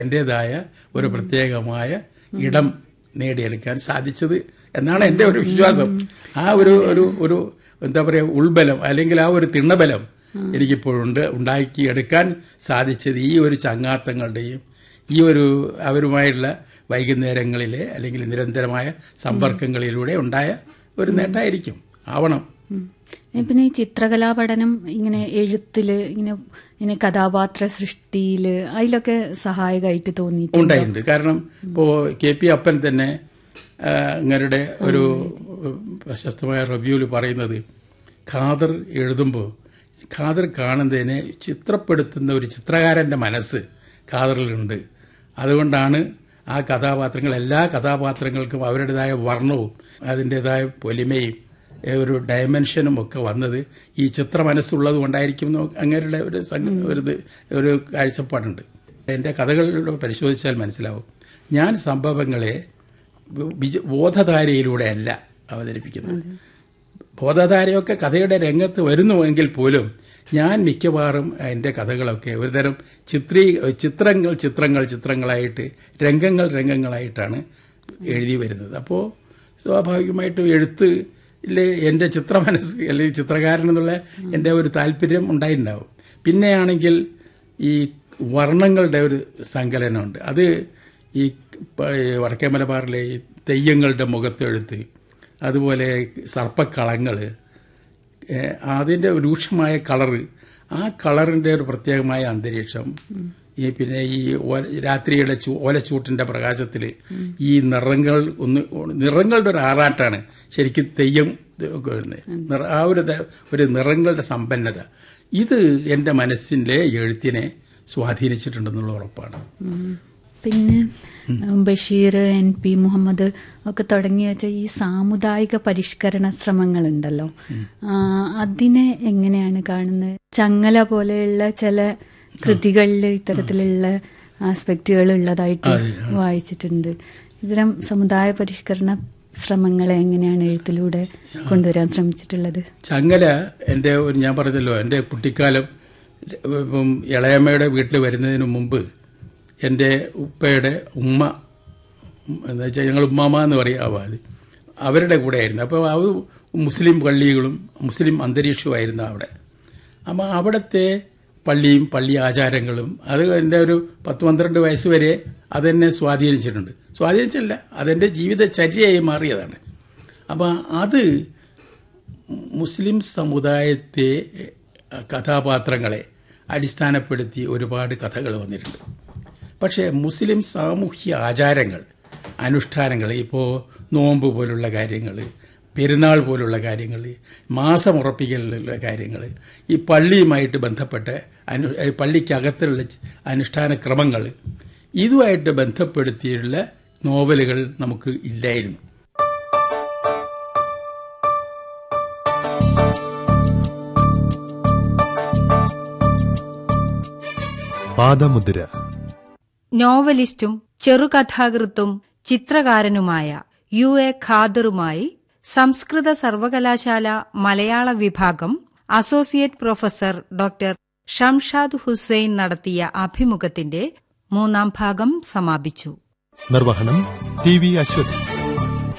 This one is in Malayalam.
എന്റേതായ ഒരു പ്രത്യേകമായ ഇടം നേടിയെടുക്കാൻ സാധിച്ചത് എന്നാണ് എന്റെ ഒരു വിശ്വാസം ആ ഒരു ഒരു ഒരു എന്താ പറയുക ഉൾബലം അല്ലെങ്കിൽ ആ ഒരു തിണ്ണബലം എനിക്കിപ്പോഴുണ്ട് ഉണ്ടാക്കിയെടുക്കാൻ സാധിച്ചത് ഈ ഒരു ചങ്ങാത്തങ്ങളുടെയും ഈ ഒരു അവരുമായുള്ള വൈകുന്നേരങ്ങളിലെ അല്ലെങ്കിൽ നിരന്തരമായ സമ്പർക്കങ്ങളിലൂടെ ഉണ്ടായ ഒരു നേട്ടമായിരിക്കും ആവണം ഉം. പിന്നെ ഈ ചിത്രകലാ പഠനം ഇങ്ങനെ എഴുത്തില് ഇങ്ങനെ ഇങ്ങനെ കഥാപാത്ര സൃഷ്ടിയില് അതിലൊക്കെ സഹായകമായിട്ട് തോന്നിയിട്ടുണ്ട് ഉണ്ടായിട്ടുണ്ട് കാരണം ഇപ്പോ കെ പി അപ്പൻ തന്നെ ആ, അങ്ങരുടെ ഒരു പ്രശസ്തമായ റിവ്യൂവിൽ പറയുന്നത് ഖാദർ എഴുതുമ്പോൾ ഖാദർ കാണുന്നതിനെ ചിത്രപ്പെടുത്തുന്ന ഒരു ചിത്രകാരന്റെ മനസ്സ് ഖാദറിലുണ്ട് അതുകൊണ്ടാണ് ആ കഥാപാത്രങ്ങൾ എല്ലാ കഥാപാത്രങ്ങൾക്കും അവരുടേതായ വർണ്ണവും അതിൻ്റെതായ പൊലിമയും ഏ, ഒരു ഡയമെൻഷനും ഒക്കെ വന്നത് ഈ ചിത്ര മനസ്സുള്ളത് കൊണ്ടായിരിക്കും എന്ന് അങ്ങനെയുള്ള ഒരു സംഗ- ഒരു ഇത് ഒരു കാഴ്ചപ്പാടുണ്ട് എൻ്റെ കഥകളിലൂടെ പരിശോധിച്ചാൽ മനസ്സിലാവും ഞാൻ സംഭവങ്ങളെ വിജ- ബോധധാരയിലൂടെയല്ല അവതരിപ്പിക്കുന്നത് ബോധധാരയൊക്കെ കഥയുടെ രംഗത്ത് വരുന്നുവെങ്കിൽ പോലും ഞാൻ മിക്കവാറും എൻ്റെ കഥകളൊക്കെ ഒരുതരം ചിത്രീ ചിത്രങ്ങൾ ചിത്രങ്ങൾ ചിത്രങ്ങളായിട്ട് രംഗങ്ങൾ രംഗങ്ങളായിട്ടാണ് എഴുതി വരുന്നത് അപ്പോൾ സ്വാഭാവികമായിട്ടും എഴുത്ത് എൻ്റെ ചിത്ര മനസ്സ് അല്ലെങ്കിൽ ചിത്രകാരൻ എന്നുള്ള എൻ്റെ ഒരു താല്പര്യം ഉണ്ടായിട്ടുണ്ടാവും പിന്നെയാണെങ്കിൽ ഈ വർണ്ണങ്ങളുടെ ഒരു സങ്കലനമുണ്ട് അത് ഈ പ- ഈ വടക്കേ മലബാറിലെ ഈ തെയ്യങ്ങളുടെ മുഖത്തെഴുത്ത് അതുപോലെ സർപ്പക്കളങ്ങൾ അതിൻ്റെ രൂക്ഷമായ കളറ് ആ കളറിൻ്റെ ഒരു പ്രത്യേകമായ അന്തരീക്ഷം ഈ പിന്നെ ഈ ഓല- രാത്രിയുടെ ചൂ- ഓലച്ചൂട്ടിന്റെ പ്രകാശത്തിൽ ഈ നിറങ്ങൾ ഒന്ന് നിറങ്ങളുടെ ഒരു ആറാട്ടാണ് ശരിക്കും തെയ്യം ഒക്കെ വരുന്നത് നിറ- ആ ഒരു ത- ഒരു നിറങ്ങളുടെ സമ്പന്നത ഇത് എൻ്റെ മനസ്സിന്റെ എഴുത്തിനെ സ്വാധീനിച്ചിട്ടുണ്ടെന്നുള്ള ഉറപ്പാണ് ഉം. പിന്നെ ബഷീർ എൻ പി മുഹമ്മദ് ഒക്കെ തുടങ്ങി വെച്ച ഈ സാമുദായിക പരിഷ്കരണ ശ്രമങ്ങളുണ്ടല്ലോ ആ, അതിനെ എങ്ങനെയാണ് കാണുന്നത് ചങ്ങല പോലെയുള്ള ചില കൃതികളിൽ ഇത്തരത്തിലുള്ള ആസ്പെക്റ്റുകൾ ഉള്ളതായിട്ട് വായിച്ചിട്ടുണ്ട് ഇത്തരം സമുദായ പരിഷ്കരണ ശ്രമങ്ങളെ എങ്ങനെയാണ് എഴുത്തിലൂടെ കൊണ്ടുവരാൻ ശ്രമിച്ചിട്ടുള്ളത് ചങ്ങല എൻ്റെ ഒരു ഞാൻ പറഞ്ഞല്ലോ എൻ്റെ കുട്ടിക്കാലം ഇപ്പം ഇളയമ്മയുടെ വീട്ടിൽ വരുന്നതിന് മുമ്പ് എൻ്റെ ഉപ്പയുടെ ഉമ്മ എന്ന് വെച്ചാൽ ഞങ്ങൾ ഉമ്മാമ എന്ന് പറയാം അത് അവരുടെ കൂടെ ആയിരുന്നു അപ്പോൾ അത് മുസ്ലിം പള്ളികളും മുസ്ലിം അന്തരീക്ഷമായിരുന്നു അവിടെ അപ്പോൾ അവിടുത്തെ പള്ളിയും പള്ളി ആചാരങ്ങളും അത് എൻ്റെ ഒരു പത്ത് പന്ത്രണ്ട് വയസ്സ് വരെ അതെന്നെ സ്വാധീനിച്ചിട്ടുണ്ട് സ്വാധീനിച്ചല്ല അതെൻ്റെ ജീവിതചര്യയായി മാറിയതാണ് അപ്പോൾ അത് മുസ്ലിം സമുദായത്തെ കഥാപാത്രങ്ങളെ അടിസ്ഥാനപ്പെടുത്തി ഒരുപാട് കഥകൾ വന്നിട്ടുണ്ട് പക്ഷേ മുസ്ലിം സാമൂഹ്യ ആചാരങ്ങൾ അനുഷ്ഠാനങ്ങൾ ഇപ്പോൾ നോമ്പ് പോലുള്ള കാര്യങ്ങൾ പെരുന്നാൾ പോലുള്ള കാര്യങ്ങൾ മാസം ഉറപ്പിക്കലുള്ള കാര്യങ്ങൾ ഈ പള്ളിയുമായിട്ട് ബന്ധപ്പെട്ട അനു ഈ പള്ളിക്കകത്തുള്ള അനുഷ്ഠാന ക്രമങ്ങൾ ഇതുമായിട്ട് ബന്ധപ്പെടുത്തിയുള്ള നോവലുകൾ നമുക്ക് ഇല്ലായിരുന്നു പാദമുദ്ര നോവലിസ്റ്റും ചെറുകഥാകൃത്തും ചിത്രകാരനുമായ യു എ ഖാദറുമായി സംസ്കൃത സർവകലാശാല മലയാള വിഭാഗം associate professor doctor Shamshad Hussain നടത്തിയ അഭിമുഖത്തിന്റെ മൂന്നാം ഭാഗം സമാപിച്ചു നിർവഹണം ടി വി അശ്വതി